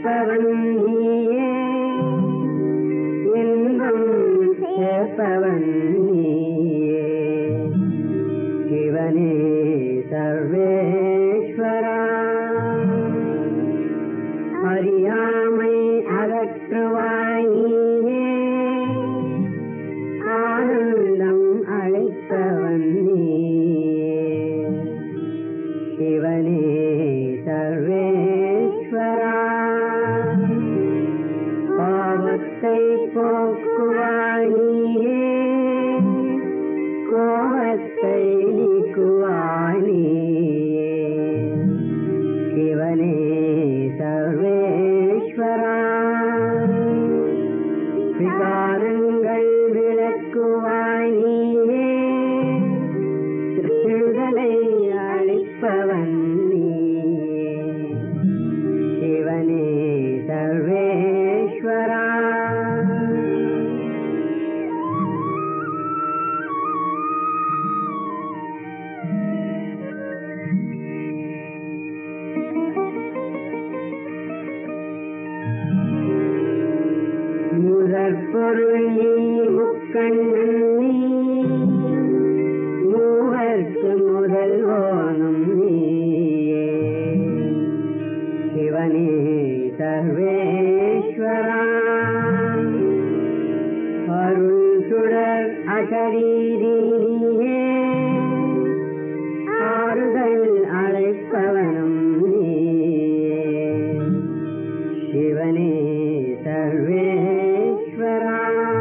அழைப்பவன் நீயே இன்பம் சேர்ப்பவன் நீயே சிவனே சர்வேஸ்வரா அறியாமை அகற்றுவாய் நீயே ஆனந்தம் அழைப்பவன் நீயே சிவனே சர்வேஸ்வரா பாவத்தை போக்குவாய் நீயே கோபத்தை நீக்குவாய் நீயே சிவனே சர்வேஸ்வரா விகாரங்கள் விளக்குவாய் நீயே விடுதலை அளிப்பவன் நீயே சிவனே சர்வேஸ்வரா முதற் பொருள் நீ முக்கண்ணன் நீ மூவர்க்கு முதல்வோனும் நீயே சிவனே சர்வேஸ்வரா அருள் சுடர் அகரீரியே ஆறுதல் அழைப்பவனும் நீயே சிவனே சர்வேஸ்வரா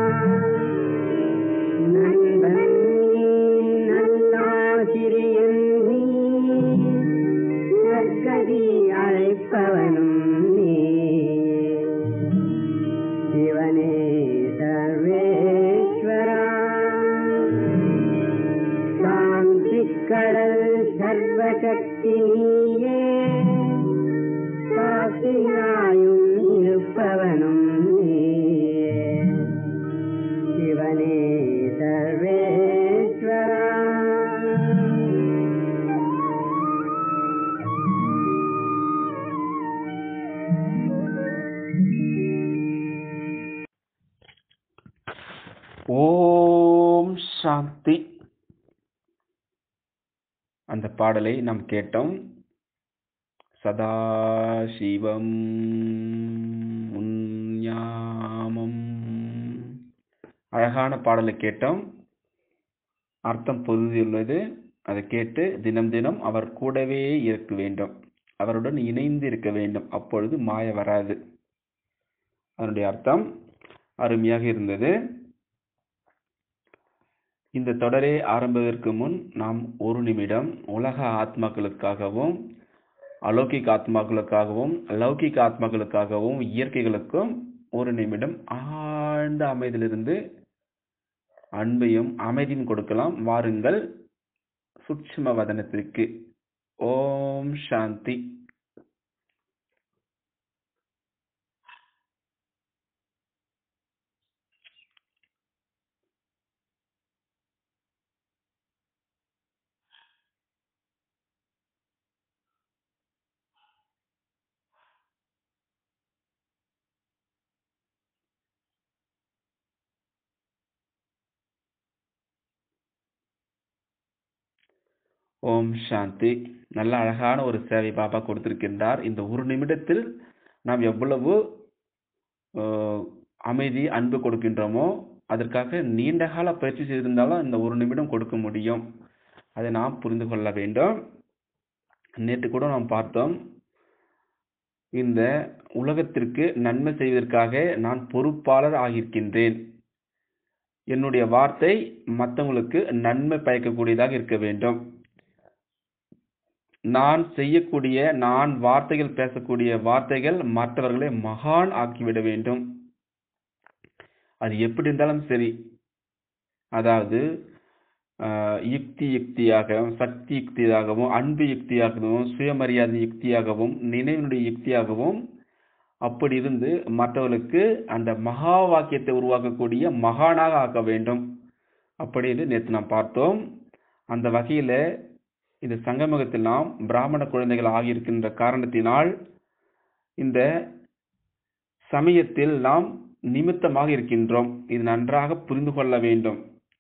நண்பன் நீ நல்லாசிரியன் நீ நற்கதி அழைப்பவனும் நீ சிவனே சர்வேஸ்வரா சாந்தி கடல் சர்வசக்தி நீயே காசினாயும் இருப்பவனும் நீயே சிவனே சர்வேஸ்வரா ஓம் சாந்தி அந்த பாடலை நாம் கேட்டோம் சதாசிவம் உன்யாமம் அழகான பாடலை கேட்டோம் அர்த்தம் பொருந்தியுள்ளது அதை கேட்டு தினம் தினம் அவர் கூடவே இருக்க வேண்டும் அவருடன் இணைந்து இருக்க வேண்டும் அப்பொழுது மாய வராது அதனுடைய அர்த்தம் அருமையாக இருந்தது இந்த தொடரை ஆரம்பிப்பதற்கு முன் நாம் ஒரு நிமிடம் உலக ஆத்மாக்களுக்காகவும் அலௌகிக ஆத்மாக்களுக்காகவும் லௌகிக ஆத்மாக்களுக்காகவும் இயற்கைகளுக்கும் ஒரு நிமிடம் ஆழ்ந்த அமைதியிலிருந்து அன்பையும் அமைதியும் கொடுக்கலாம் வாருங்கள் சூட்சும வதனத்திற்கு ஓம் சாந்தி ஓம் சாந்தி நல்ல அழகான ஒரு சேவை பாபா கொடுத்திருக்கின்றார் இந்த ஒரு நிமிடத்தில் நாம் எவ்வளவு அஹ், அமைதி அன்பு கொடுக்கின்றோமோ அதற்காக நீண்ட கால பயிற்சி செய்திருந்தாலும் இந்த ஒரு நிமிடம் கொடுக்க முடியும் அதை நாம் புரிந்து கொள்ள வேண்டும் நேற்று கூட நாம் பார்த்தோம் இந்த உலகத்திற்கு நன்மை செய்வதற்காக நான் பொறுப்பாளர் ஆகியிருக்கின்றேன் என்னுடைய வார்த்தை மற்றவங்களுக்கு நன்மை பயக்கக்கூடியதாக இருக்க வேண்டும் நான் செய்யக்கூடிய நான் வார்த்தைகள் பேசக்கூடிய வார்த்தைகள் மற்றவர்களை மகான் ஆக்கிவிட வேண்டும் அது எப்படி இருந்தாலும் சரி அதாவது ஆஹ், யுக்தி யுக்தியாகவும் சக்தி யுக்தியாகவும் அன்பு யுக்தியாகவும் சுயமரியாதை யுக்தியாகவும் நினைவினுடைய யுக்தியாகவும் அப்படி இருந்து மற்றவர்களுக்கு அந்த மகா வாக்கியத்தை உருவாக்கக்கூடிய மகானாக ஆக்க வேண்டும் அப்படி என்று நேற்று நாம் பார்த்தோம் அந்த வகையில இந்த சங்கமகத்தில் நாம் பிராமண குழந்தைகள் ஆகியிருக்கின்ற காரணத்தினால் இந்த சமயத்தில் நாம் நிமித்தமாக இருக்கின்றோம் இது நன்றாக புரிந்து கொள்ள வேண்டும்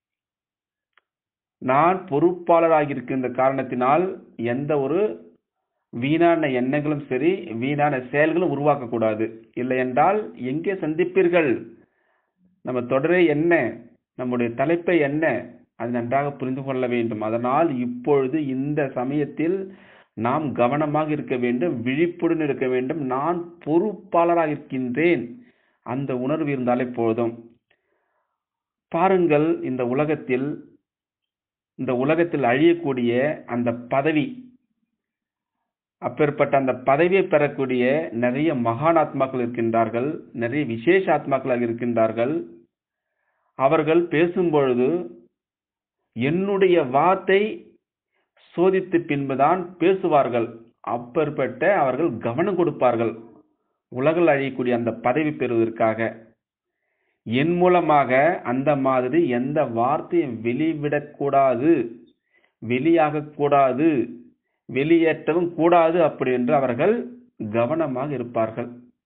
நான் பொறுப்பாளராக இருக்கின்ற காரணத்தினால் எந்த ஒரு வீணான எண்ணங்களும் சரி வீணான செயல்களும் உருவாக்கக்கூடாது இல்லை என்றால் எங்கே சந்திப்பீர்கள் நம்ம தொடரே என்ன நம்முடைய தலைப்பை என்ன அது நன்றாக புரிந்து கொள்ள வேண்டும் அதனால் இப்பொழுது இந்த சமயத்தில் நாம் கவனமாக இருக்க வேண்டும் விழிப்புடன் இருக்க வேண்டும் நான் பொறுப்பாளராக இருக்கின்றேன் அந்த உணர்வு இருந்தாலே போதும் பாருங்கள் இந்த உலகத்தில் இந்த உலகத்தில் அழியக்கூடிய அந்த பதவி அப்பேற்பட்ட அந்த பதவியை பெறக்கூடிய நிறைய மகான் ஆத்மாக்கள் இருக்கின்றார்கள் நிறைய விசேஷ ஆத்மாக்களாக இருக்கின்றார்கள் அவர்கள் பேசும்பொழுது என்னுடைய வார்த்தை சோதித்து பின்புதான் பேசுவார்கள் அப்பேற்பட்ட அவர்கள் கவனம் கொடுப்பார்கள் உலகில் அழியக்கூடிய அந்த பதவி பெறுவதற்காக என் மூலமாக அந்த மாதிரி எந்த வார்த்தையும் வெளிவிடக்கூடாது வெளியாகக்கூடாது வெளியேற்றவும் கூடாது அப்படி என்று அவர்கள் கவனமாக இருப்பார்கள்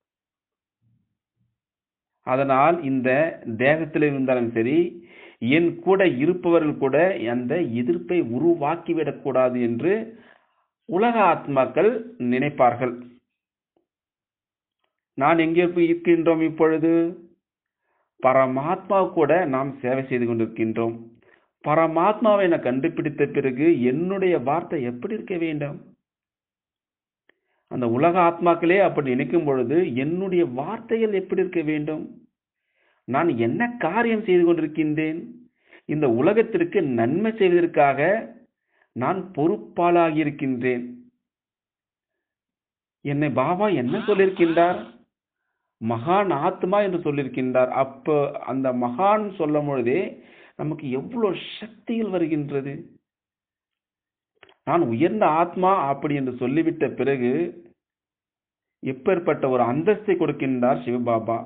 அதனால் இந்த தேகத்தில் இருந்தாலும் சரி என் கூட இருப்பவர்கள் கூட அந்த எதிர்ப்பை உருவாக்கிவிடக்கூடாது என்று உலக ஆத்மாக்கள் நினைப்பார்கள் நான் எங்கே போய் இருக்கின்றோம் இப்பொழுது பரமாத்மா கூட நாம் சேவை செய்து கொண்டிருக்கின்றோம் பரமாத்மாவை நான் கண்டுபிடித்த பிறகு என்னுடைய வார்த்தை எப்படி இருக்க வேண்டும் அந்த உலக ஆத்மாக்களே அப்படி நினைக்கும் பொழுது என்னுடைய வார்த்தைகள் எப்படி இருக்க வேண்டும் நான் என்ன காரியம் செய்து கொண்டிருக்கின்றேன் இந்த உலகத்திற்கு நன்மை செய்வதற்காக நான் பொறுப்பாளாகி இருக்கின்றேன் என்னை பாபா என்ன சொல்லியிருக்கின்றார் மகான் ஆத்மா என்று சொல்லியிருக்கின்றார் அப்போ அந்த மகான் சொல்லும் பொழுதே நமக்கு எவ்வளவு சக்திகள் வருகின்றது நான் உயர்ந்த ஆத்மா அப்படி என்று சொல்லிவிட்ட பிறகு எப்பேற்பட்ட ஒரு அந்தஸ்தை கொடுக்கின்றார் சிவபாபா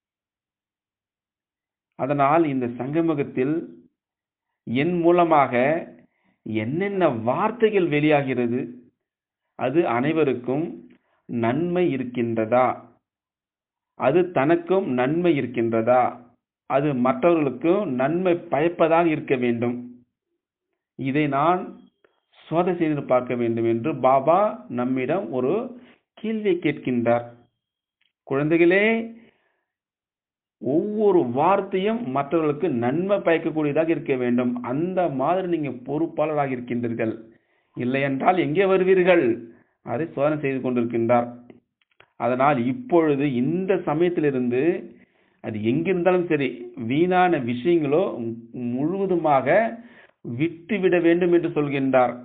அதனால் இந்த சங்கமுகத்தில் என் மூலமாக என்னென்ன வார்த்தைகள் வெளியாகிறது அது அனைவருக்கும் நன்மை இருக்கின்றதா அது தனக்கும் நன்மை இருக்கின்றதா அது மற்றவர்களுக்கும் நன்மை பயப்பதாக இருக்க வேண்டும் இதை நான் சோதனை செய்து பார்க்க வேண்டும் என்று பாபா நம்மிடம் ஒரு கேள்வியை கேட்கின்றார் குழந்தைகளே ஒவ்வொரு வார்த்தையும் மற்றவர்களுக்கு நன்மை பயக்கக்கூடியதாக இருக்க வேண்டும் அந்த மாதிரி நீங்க பொறுப்பாளராக இருக்கின்றீர்கள் இல்லை என்றால் எங்கே வருவீர்கள் அதை சோதனை செய்து கொண்டிருக்கின்றார் அதனால் இப்பொழுது இந்த சமயத்திலிருந்து அது எங்கிருந்தாலும் சரி வீணான விஷயங்களோ முழுவதுமாக விட்டுவிட வேண்டும் என்று சொல்கின்றார்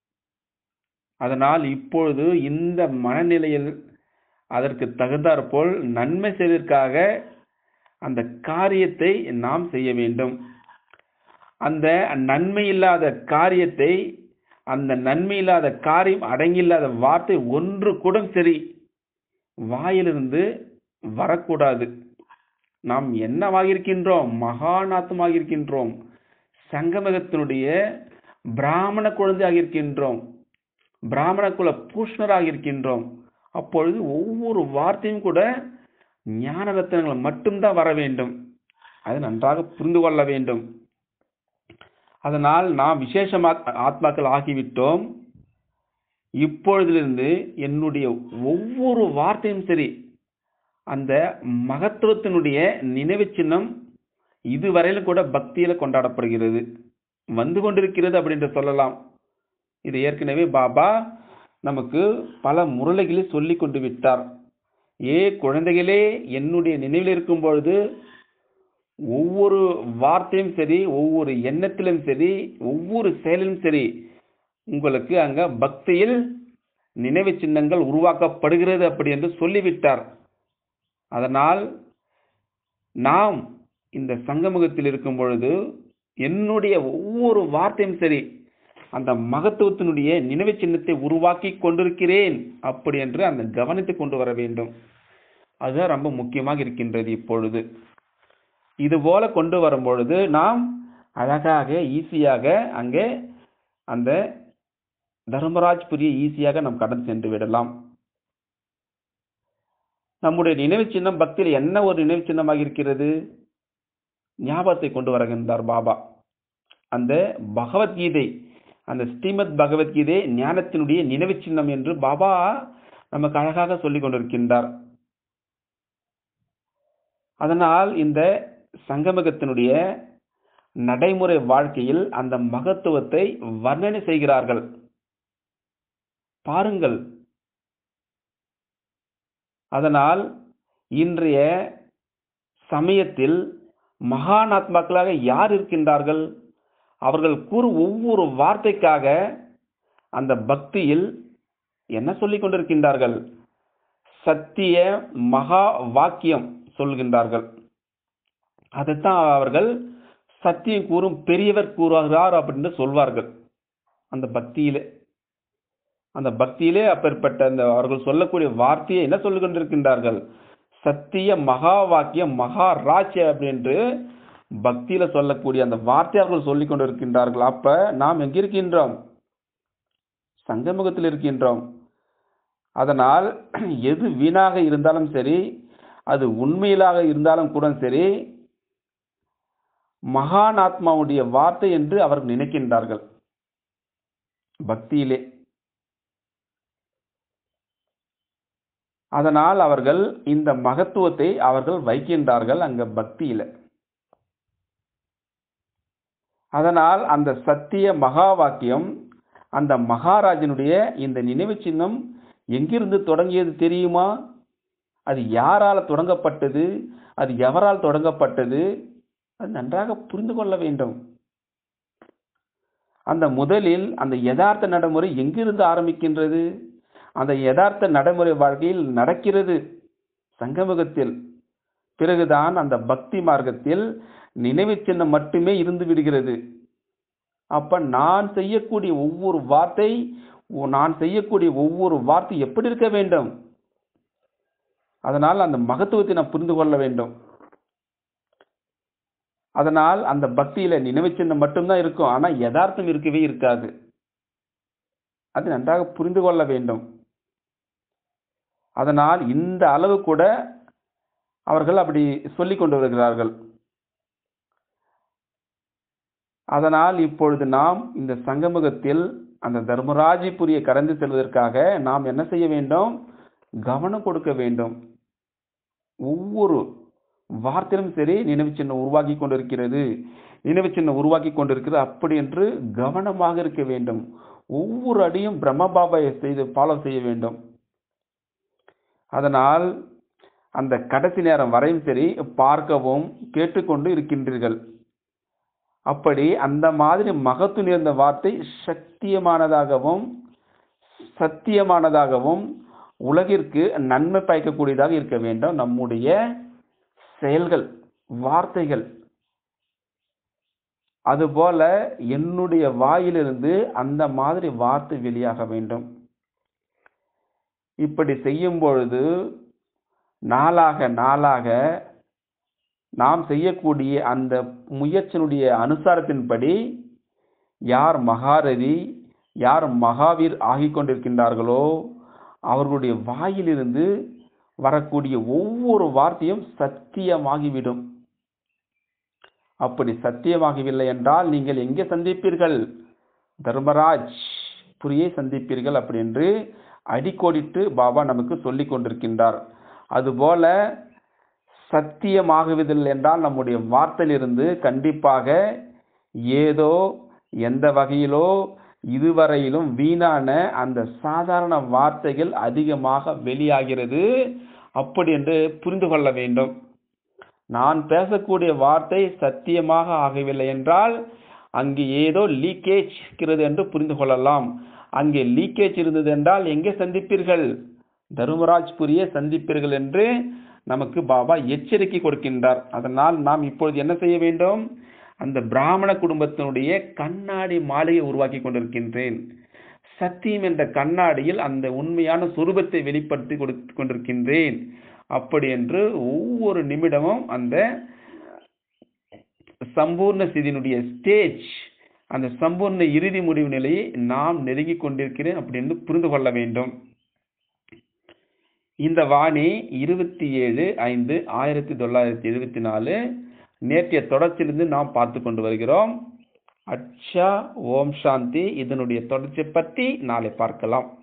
அதனால் இப்பொழுது இந்த மனநிலையில் அதற்கு தகுந்தாற்போல் நன்மை செய்வதற்காக அந்த காரியத்தை நாம் செய்ய வேண்டும் அந்த நன்மை இல்லாத காரியத்தை அந்த நன்மை இல்லாத காரியம் அடங்கியில்லாத வார்த்தை ஒன்று கூட சரி வாயிலிருந்து வரக்கூடாது நாம் என்னவாக இருக்கின்றோம் மகாநாத்தமாக இருக்கின்றோம் சங்கமகத்தினுடைய பிராமண குழந்தையாக இருக்கின்றோம் பிராமண குல பூஷ்ணராக இருக்கின்றோம் அப்பொழுது ஒவ்வொரு வார்த்தையும் கூட ஞான ரத்தனங்கள் மட்டும்தான் வர வேண்டும் அது நன்றாக புரிந்து கொள்ள வேண்டும் அதனால் நாம் விசேஷ ஆத்மாக்கள் ஆகிவிட்டோம் இப்பொழுதிலிருந்து என்னுடைய ஒவ்வொரு வார்த்தையும் சரி அந்த மகத்துவத்தினுடைய நினைவு சின்னம் இதுவரையிலும் கூட பக்தியில கொண்டாடப்படுகிறது வந்து கொண்டிருக்கிறது அப்படின்னு சொல்லலாம் இது ஏற்கனவே பாபா நமக்கு பல முரளிகளில் சொல்லி கொண்டு விட்டார் ஏ குழந்தைகளே என்னுடைய நினைவில் இருக்கும் பொழுது ஒவ்வொரு வார்த்தையும் சரி ஒவ்வொரு எண்ணத்திலும் சரி ஒவ்வொரு செயலிலும் சரி உங்களுக்கு அங்க பக்தியில் நினைவு சின்னங்கள் உருவாக்கப்படுகிறது அப்படி என்று சொல்லிவிட்டார் அதனால் நாம் இந்த சங்கமுகத்தில் இருக்கும் பொழுது என்னுடைய ஒவ்வொரு வார்த்தையும் சரி அந்த மகத்துவத்தினுடைய நினைவு சின்னத்தை உருவாக்கி கொண்டிருக்கிறேன் அப்படி என்று அந்த கவனத்தை கொண்டு வர வேண்டும் அதுதான் ரொம்ப முக்கியமாக இருக்கின்றது இப்பொழுது இது போல கொண்டு வரும் பொழுது நாம் அழகாக ஈஸியாக அங்கே அந்த தர்மராஜ்புரியை ஈஸியாக நாம் கடந்து சென்று விடலாம் நம்முடைய நினைவு சின்னம் பக்தியில் என்ன ஒரு நினைவு சின்னமாக இருக்கிறது ஞாபகத்தை கொண்டு வருகின்றார் பாபா அந்த பகவத்கீதை அந்த ஸ்ரீமத் பகவத்கீதை ஞானத்தினுடைய நினைவு சின்னம் என்று பாபா நமக்கு அழகாக சொல்லிக் கொண்டிருக்கின்றார் அதனால் இந்த சங்கமகத்தினுடைய நடைமுறை வாழ்க்கையில் அந்த மகத்துவத்தை வர்ணனை செய்கிறார்கள் பாருங்கள் அதனால் இன்றைய சமயத்தில் மகான் ஆத்மாக்களாக யார் இருக்கின்றார்கள் அவர்கள் கூறும் ஒவ்வொரு வார்த்தைக்காக அந்த பக்தியில் என்ன சொல்லிக் கொண்டிருக்கின்றார்கள் சத்திய மகா வாக்கியம் சொல்கின்றார்கள் அதைத்தான் அவர்கள் சத்தியம் கூறும் பெரியவர் கூறுகிறார் அப்படின்னு சொல்வார்கள் அந்த பக்தியிலே அந்த பக்தியிலே அப்பேற்பட்ட அந்த அவர்கள் சொல்லக்கூடிய வார்த்தையை என்ன சொல்லிக் கொண்டிருக்கின்றார்கள் சத்திய மகா வாக்கியம் மகா ராஜ்ய அப்படின்று பக்தியில சொல்லக்கூடிய அந்த வார்த்தை அவர்கள் சொல்லிக் கொண்டிருக்கின்றார்கள் அப்ப நாம் எங்க இருக்கின்றோம் சங்கமுகத்தில் இருக்கின்றோம் அதனால் எது வீணாக இருந்தாலும் சரி அது உண்மையிலாக இருந்தாலும் கூட சரி மகான் ஆத்மாவுடைய வார்த்தை என்று அவர்கள் நினைக்கின்றார்கள் பக்தியிலே அதனால் அவர்கள் இந்த மகத்துவத்தை அவர்கள் வைக்கின்றார்கள் அங்க பக்தியில அதனால் அந்த சத்திய மகா வாக்கியம் அந்த மகாராஜனுடைய இந்த நினைவு சின்னம் எங்கிருந்து தொடங்கியது தெரியுமா அது யாரால் தொடங்கப்பட்டது அது எவரால் தொடங்கப்பட்டது அது நன்றாக புரிந்து கொள்ள வேண்டும் அந்த முதலில் அந்த யதார்த்த நடைமுறை எங்கிருந்து ஆரம்பிக்கின்றது அந்த யதார்த்த நடைமுறை வாழ்க்கையில் நடக்கிறது சங்கமுகத்தில் பிறகுதான் அந்த பக்தி மார்க்கத்தில் நினைவு சின்னம் மட்டுமே இருந்து விடுகிறது அப்ப நான் செய்யக்கூடிய ஒவ்வொரு வார்த்தை நான் செய்யக்கூடிய ஒவ்வொரு வார்த்தை எப்படி இருக்க வேண்டும் அதனால் அந்த மகத்துவத்தை நாம் புரிந்து கொள்ள வேண்டும் அதனால் அந்த பக்தியில நினைவு சின்னம் மட்டும்தான் இருக்கும் ஆனா யதார்த்தம் இருக்கவே இருக்காது அது நன்றாக புரிந்து கொள்ள வேண்டும் அதனால் இந்த அளவு கூட அவர்கள் அப்படி சொல்லிக் கொண்டு வருகிறார்கள் அதனால் இப்பொழுது நாம் இந்த சங்கமுகத்தில் அந்த தர்மராஜிபுரியை கடந்து செல்வதற்காக நாம் என்ன செய்ய வேண்டும் கவனம் கொடுக்க வேண்டும் ஒவ்வொரு வார்த்தையிலும் சரி நினைவு சின்னம் உருவாக்கி கொண்டிருக்கிறது நினைவு சின்னம் உருவாக்கி கொண்டிருக்கிறது அப்படி என்று கவனமாக இருக்க வேண்டும் ஒவ்வொரு அடியும் பிரம்ம பாபாயை செய்து ஃபாலோ செய்ய வேண்டும் அதனால் அந்த கடைசி நேரம் வரையும் சரி பார்க்கவும் கேட்டுக்கொண்டு இருக்கின்றீர்கள் அப்படி அந்த மாதிரி மகத்து நேர்ந்த வார்த்தை சத்தியமானதாகவும் சத்தியமானதாகவும் உலகிற்கு நன்மை பயக்கக்கூடியதாக இருக்க வேண்டும் நம்முடைய செயல்கள் வார்த்தைகள் அதுபோல என்னுடைய வாயிலிருந்து அந்த மாதிரி வார்த்தை வெளியாக வேண்டும் இப்படி செய்யும் பொழுது நாளாக நாளாக நாம் செய்யக்கூடிய அந்த முயற்சியினுடைய அனுசாரத்தின்படி யார் மகாரதி யார் மகாவீர் ஆகிக் கொண்டிருக்கின்றார்களோ அவர்களுடைய வாயிலிருந்து வரக்கூடிய ஒவ்வொரு வார்த்தையும் சத்தியமாகிவிடும் அப்படி சத்தியமாகவில்லை என்றால் நீங்கள் எங்கே சந்திப்பீர்கள் தர்மராஜ் புரியை சந்திப்பீர்கள் அப்படி என்று அடிக்கோடிட்டு பாபா நமக்கு சொல்லிக் கொண்டிருக்கின்றார் அதுபோல சத்தியமாகுவதில்லை என்றால் நம்முடைய வார்த்தையிலிருந்து கண்டிப்பாக ஏதோ எந்த வகையிலோ இதுவரையிலும் வீணான அந்த சாதாரண வார்த்தைகள் அதிகமாக வெளியாகிறது அப்படி என்று புரிந்து கொள்ள வேண்டும் நான் பேசக்கூடிய வார்த்தை சத்தியமாக ஆகவில்லை என்றால் அங்கு ஏதோ லீக்கேஜ் இருக்கிறது என்று புரிந்து கொள்ளலாம் அங்கே லீக்கேஜ் இருந்தது என்றால் எங்கே சந்திப்பீர்கள் தருமராஜ்புரியை சந்திப்பீர்கள் என்று நமக்கு பாபா எச்சரிக்கை கொடுக்கின்றார் அதனால் நாம் இப்பொழுது என்ன செய்ய வேண்டும் அந்த பிராமண குடும்பத்தினுடைய கண்ணாடி மாளிகை உருவாக்கி கொண்டிருக்கின்றேன் சத்தியம் என்ற கண்ணாடியில் அந்த உண்மையான சுரூபத்தை வெளிப்படுத்தி கொடுத்து கொண்டிருக்கின்றேன் அப்படி என்று ஒவ்வொரு நிமிடமும் அந்த சம்பூர்ண சிதியினுடைய ஸ்டேஜ் அந்த சம்பூர்ண இறுதி முடிவு நிலையை நாம் நெருங்கிக் கொண்டிருக்கிறேன் அப்படின்னு புரிந்து கொள்ள வேண்டும் இந்த வாணி இருபத்தி ஏழு ஐந்து ஆயிரத்தி தொள்ளாயிரத்தி எழுபத்தி நாலு நேற்றைய தொடர்ச்சியிலிருந்து நாம் பார்த்து கொண்டு வருகிறோம் அச்சா ஓம் சாந்தி இதனுடைய தொடர்ச்சி பற்றி நாளை பார்க்கலாம்